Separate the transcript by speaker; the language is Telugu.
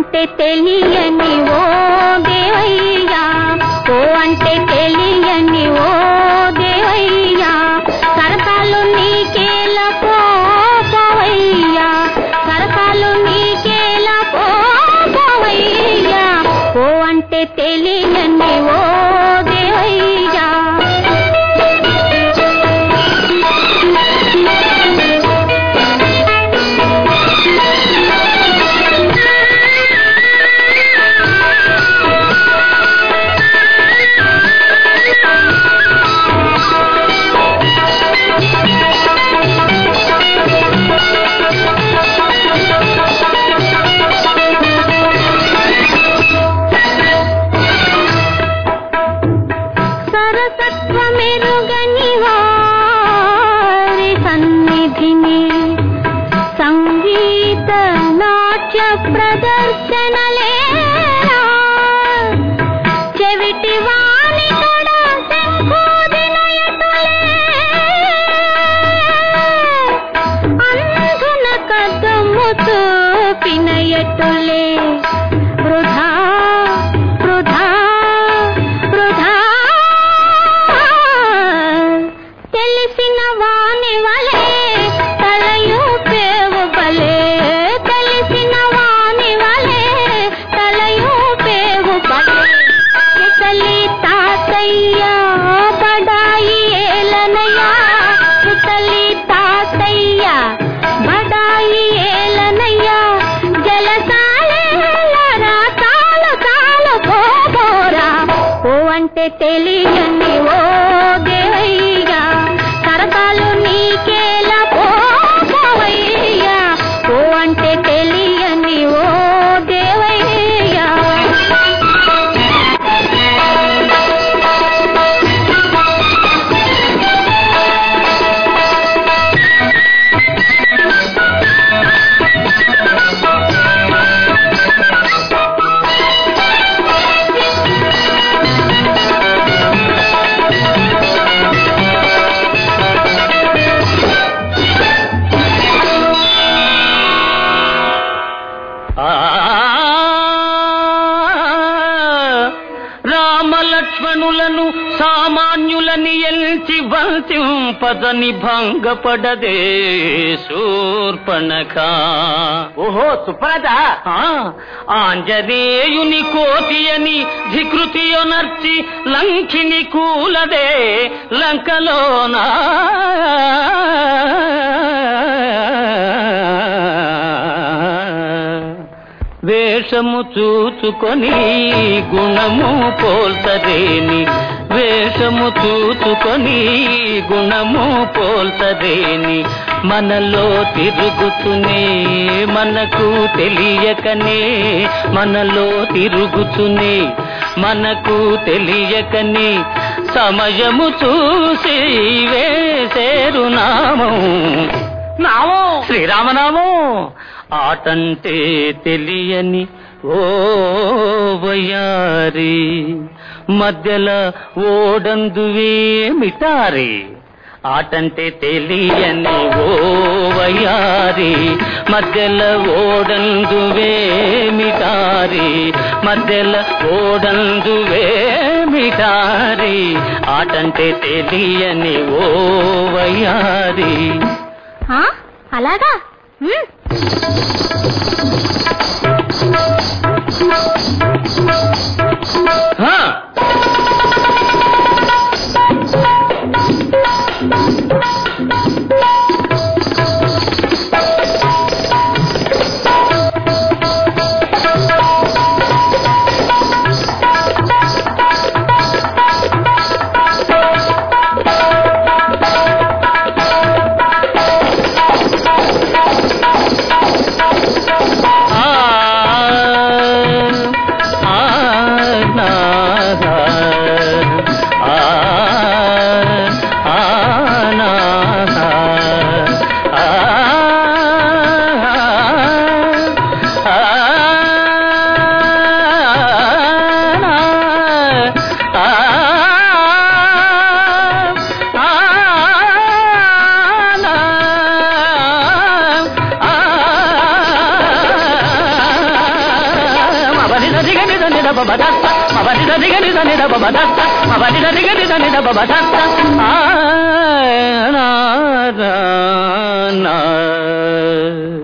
Speaker 1: అంటే తెలియని ఓ దేవయ్యా ఓ అంటే తెలియని ఓ దేవయ్యా సరసాలు నీకేల పోవయ్యా సరసాలు నీకేల పోవయ్యా ఓ అంటే తెలియని ఓ దేవయ్యా సరసత్వమెరుగని వారి సన్నిధిని సంగీత నాట్య ప్రదర్శనలేరా చెవిటి వాణి తొడ శంఖోదినయటులే అంధున కదముతో పినయటులే వృధా వృధా వృధా తెలిసిన వాని వలే తలయూపేవు బలే తెలిసిన వాని వలే తలయూపేవు బలే ఇతలి తాతయ్య బడాయి ఏలనయ్యా ఇతలి తాతయ్య బడాయి ఏలనయ్యా జలసాలేలరా తాళ తాళ పోరా ఓ అంటే తెలియని ఓ దేవయ్యా సరసాలు నీకేలా పోవయ్యా ఓ అంటే తెలియని ఓ దేవయ్యా
Speaker 2: ఆ రామలక్ష్మణులను సామాన్యులని ఎల్చి వంతింపదని భంగపడదే శూర్పణఖ
Speaker 3: ఓహో సుప్రత
Speaker 2: ఆ, ఆంజనేయుని కోతి అని ధికృతియొనర్చి లంకిని కూలదే లంకలోనా వేషము చూచుకొని గుణము పోల్తరేని వేషము చూచుకొని గుణము పోల్తరేని మనలో తిరుగుతునే మనకు తెలియకనే మనలో తిరుగుతునే మనకు తెలియకనే సమయము చూసి వేసేరు నామం నామం శ్రీరామనామం ఆటంటే తెలియని ఓ వయారి మధ్యల ఓడందువే మిటారి ఆటంటే తెలియని ఓ వయారి మధ్యల ఓడందువే మిటారి మధ్యల ఓడందువే మిటారి ఆటంటే తెలియని ఓ వయారి
Speaker 1: ఆ, అలాగా ఉమ్.
Speaker 2: హా
Speaker 1: ఆ
Speaker 2: దబ బదస్త మబని దని గని దని దబ బదస్త మబని దని గని దని దబ బదస్త ఆ నా నా నా